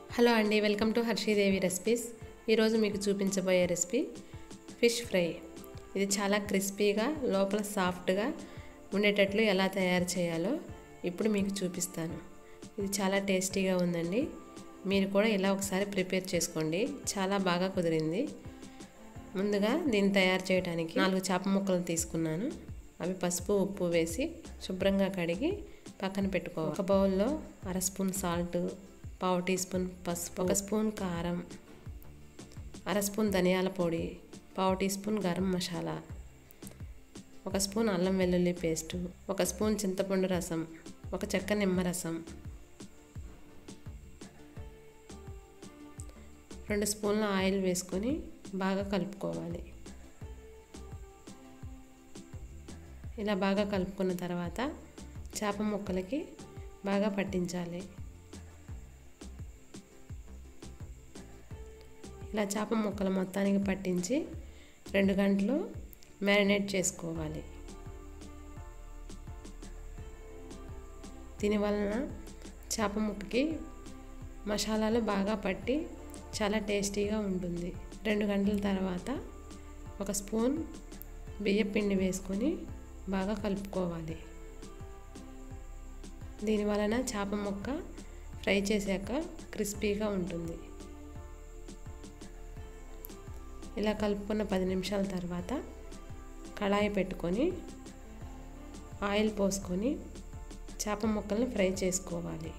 hello అండి welcome to హర్షీదేవి recipes ఈరోజు మీకు చూపించబోయే రెసిపీ ఫిష్ ఫ్రై ఇది చాలా క్రిస్పీగా లోపల సాఫ్ట్గా ఉండేటట్లు ఎలా తయారు చేయాలో ఇప్పుడు మీకు చూపిస్తాను ఇది చాలా టేస్టీగా ఉందండి మీరు కూడా ఇలా ఒకసారి ప్రిపేర్ చేసుకోండి చాలా బాగా కుదిరింది ముందుగా దీన్ని తయారు చేయడానికి నాలుగు చేప ముక్కలు తీసుకున్నాను అవి పసుపు ఉప్పు వేసి శుభ్రంగా కడిగి పక్కన పెట్టుకోవాలి ఒక బౌల్లో అర స్పూన్ సాల్ట్ పావు టీ స్పూన్ పసుపు ఒక స్పూన్ కారం అర స్పూన్ ధనియాల పొడి పావు టీ స్పూన్ గరం మసాలా ఒక స్పూన్ అల్లం వెల్లుల్లి పేస్టు ఒక స్పూన్ చింతపండు రసం ఒక చెక్క నిమ్మరసం రెండు స్పూన్ల ఆయిల్ వేసుకొని బాగా కలుపుకోవాలి ఇలా బాగా కలుపుకున్న తర్వాత చేప ముక్కలకి బాగా పట్టించాలి ఇలా చేప ముక్కలు మొత్తానికి పట్టించి రెండు గంటలు మ్యారినేట్ చేసుకోవాలి దీనివలన చేప ముక్కకి మసాలాలు బాగా పట్టి చాలా టేస్టీగా ఉంటుంది రెండు గంటల తర్వాత ఒక స్పూన్ బియ్యపిండి వేసుకొని బాగా కలుపుకోవాలి దీనివలన చేప ముక్క ఫ్రై చేశాక క్రిస్పీగా ఉంటుంది ఇలా కలుపుకున్న పది నిమిషాల తర్వాత కళాయి పెట్టుకొని ఆయిల్ పోసుకొని చేప ముక్కల్ని ఫ్రై చేసుకోవాలి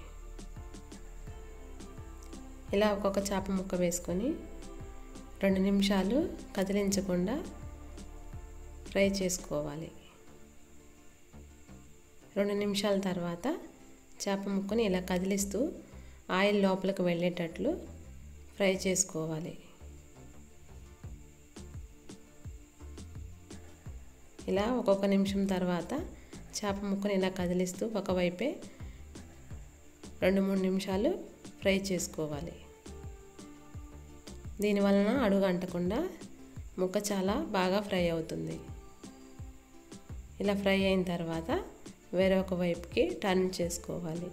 ఇలా ఒక్కొక్క చేప ముక్క వేసుకొని రెండు నిమిషాలు కదిలించకుండా ఫ్రై చేసుకోవాలి రెండు నిమిషాల తర్వాత చేప ముక్కని ఇలా కదిలిస్తూ ఆయిల్ లోపలికి వెళ్ళేటట్లు ఫ్రై చేసుకోవాలి ఇలా ఒక్కొక్క నిమిషం తర్వాత చేప ముక్కని ఇలా కదిలిస్తూ ఒకవైపే రెండు మూడు నిమిషాలు ఫ్రై చేసుకోవాలి దీనివలన అడుగు అంటకుండా ముక్క చాలా బాగా ఫ్రై అవుతుంది ఇలా ఫ్రై అయిన తర్వాత వేరొక వైపుకి టర్న్ చేసుకోవాలి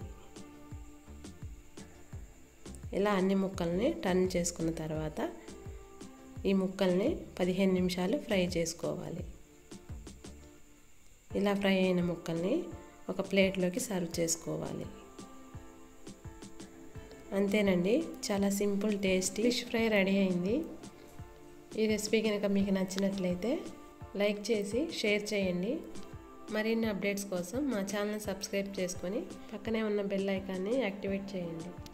ఇలా అన్ని ముక్కల్ని టర్న్ చేసుకున్న తర్వాత ఈ ముక్కల్ని పదిహేను నిమిషాలు ఫ్రై చేసుకోవాలి ఇలా ఫ్రై అయిన ముక్కల్ని ఒక ప్లేట్లోకి సర్వ్ చేసుకోవాలి అంతేనండి చాలా simple tasty fish fry ready అయింది ఈ రెసిపీ కనుక మీకు నచ్చినట్లయితే లైక్ చేసి షేర్ చేయండి మరిన్ని అప్డేట్స్ కోసం మా ఛానల్ సబ్స్క్రైబ్ చేసుకొని పక్కనే ఉన్న బెల్ ఐకాన్ని యాక్టివేట్ చేయండి